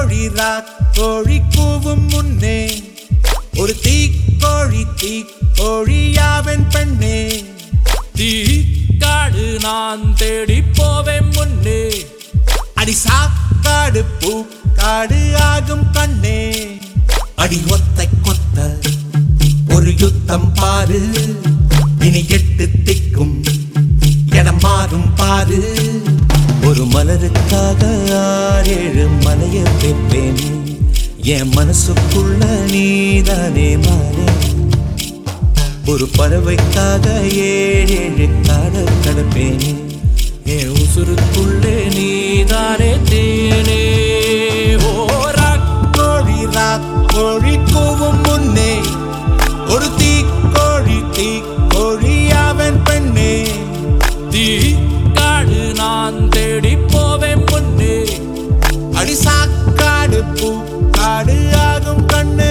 கோழி ராக் கோழி கூவும் முன்னே ஒரு தீக்கோழி தீக்கோழியாவன் பெண்ணே தீ காடு நான் தேடி போவேன் முன்னே அடி சாக்காடு பூக்காடு ஆகும் கண்ணே அடி ஒத்தை கொத்த ஒரு யுத்தம் பாரு இனி எட்டு திக்கும் இடம் மாறும் பாரு ஒரு மலருக்காக ஆறேழு மலைய வைப்பேன் என் மனசுக்குள்ள நீதானே மாறே ஒரு பறவைக்காக ஏழேழு காடல் கடப்பேன் என் உசுருக்குள்ளே நீதானே தேனே ஓ ராக் கோழி ராக்கோழி கூவும் முன்னே ஒரு தீக்கோழி தீக்கோழியாவன் பெண்ணே தீ காடு நான் தேடி போவேன் முன்னே அடி சாக்காடு பூக்காடு ஆகும் கண்ணே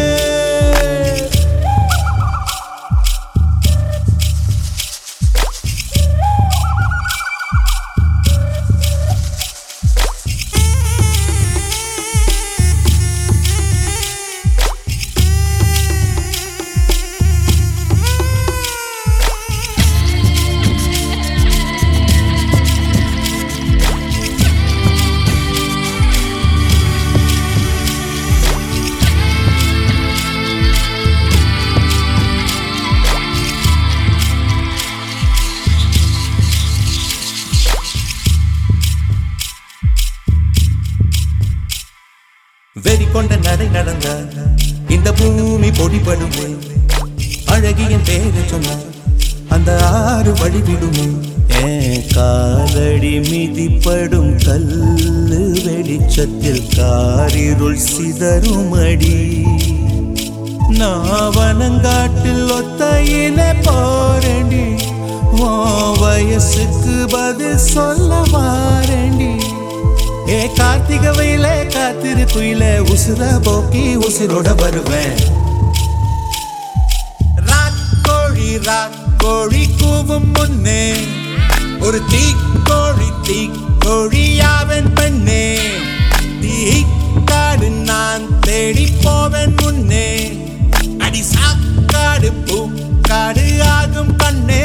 வெறி கொண்ட நடை நடந்த இந்த பூமி பொடிபடுமே அழகிய பேரை சொன்ன அந்த ஆறு வழிவிடுமே ஏன் காலடி மிதிப்படும் கல்லு வெளிச்சத்தில் காரிருள் சிதறுமடி நாவனங்காட்டில் ஒத்தையில போரண்டி ஓ வயசுக்கு பதில் சொல்ல வாரண்டி ஏ கார்த்திக வெயில காத்திரு குயில உசுர போக்கி உசுரோட வருவேன் ராக்கோழி ராக்கோழி கூவும் முன்னே ஒரு தீக்கோழி தீக்கோழியாவன் பெண்ணே தீக்காடு நான் தேடி போவேன் முன்னே அடி சாக்காடு பூக்காடு ஆகும் கண்ணே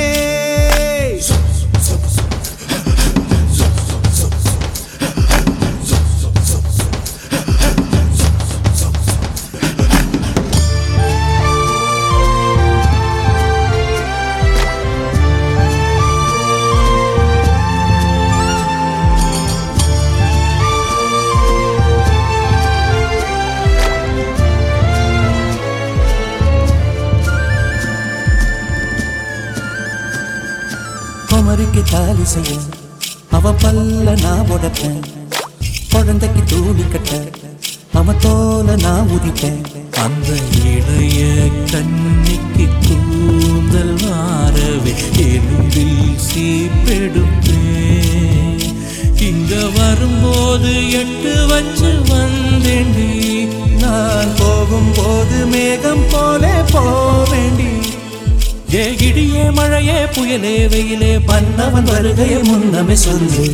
குமரிக்கு தாலி செய்ய அவ பல்ல நான் உடைப்பேன் குழந்தைக்கு தூளி கட்ட அவ தோல நான் உதிப்பேன் அந்த இளைய கண்ணிக்கு கூந்தல் மாறவே எலும்பில் சீப்பெடுப்பேன் இங்க வரும்போது எட்டு வச்சு வந்தேண்டி நான் போகும்போது மேகம் போல போவேண்டி ஏ இடியே மழையே புயலே வெயிலே மன்னவன் வருகையை முன்னமே சொல்லு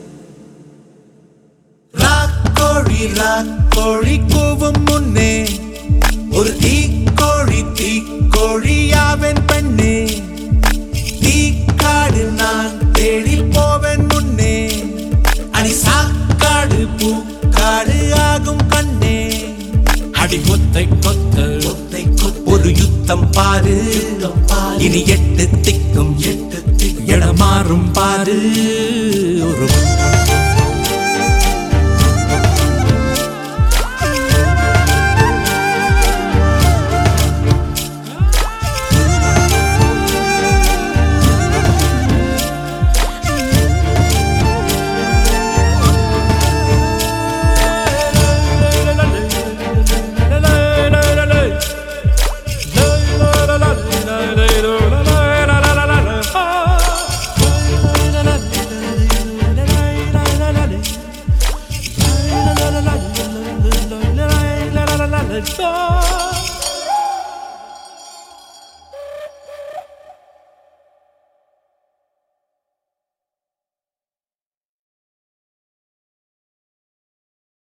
ராக்கோழி ராக்கோழி கூவும் முன்னே ஒரு தீக்கோழி தீக்கோழியாவன் பெண்ணே தீக்காடு நான் தேடி போவேன் முன்னே அடி சாக்காடு பூக்காடு ஆகும் கண்ணே அடி கொத்தை கொத்த கொத்தை கொத்த ஒரு யுத்தம் பாரு இனி எட்டு திக்கும் எட்டு திக்கும் இடமாறும் பாரு ஒரு Oh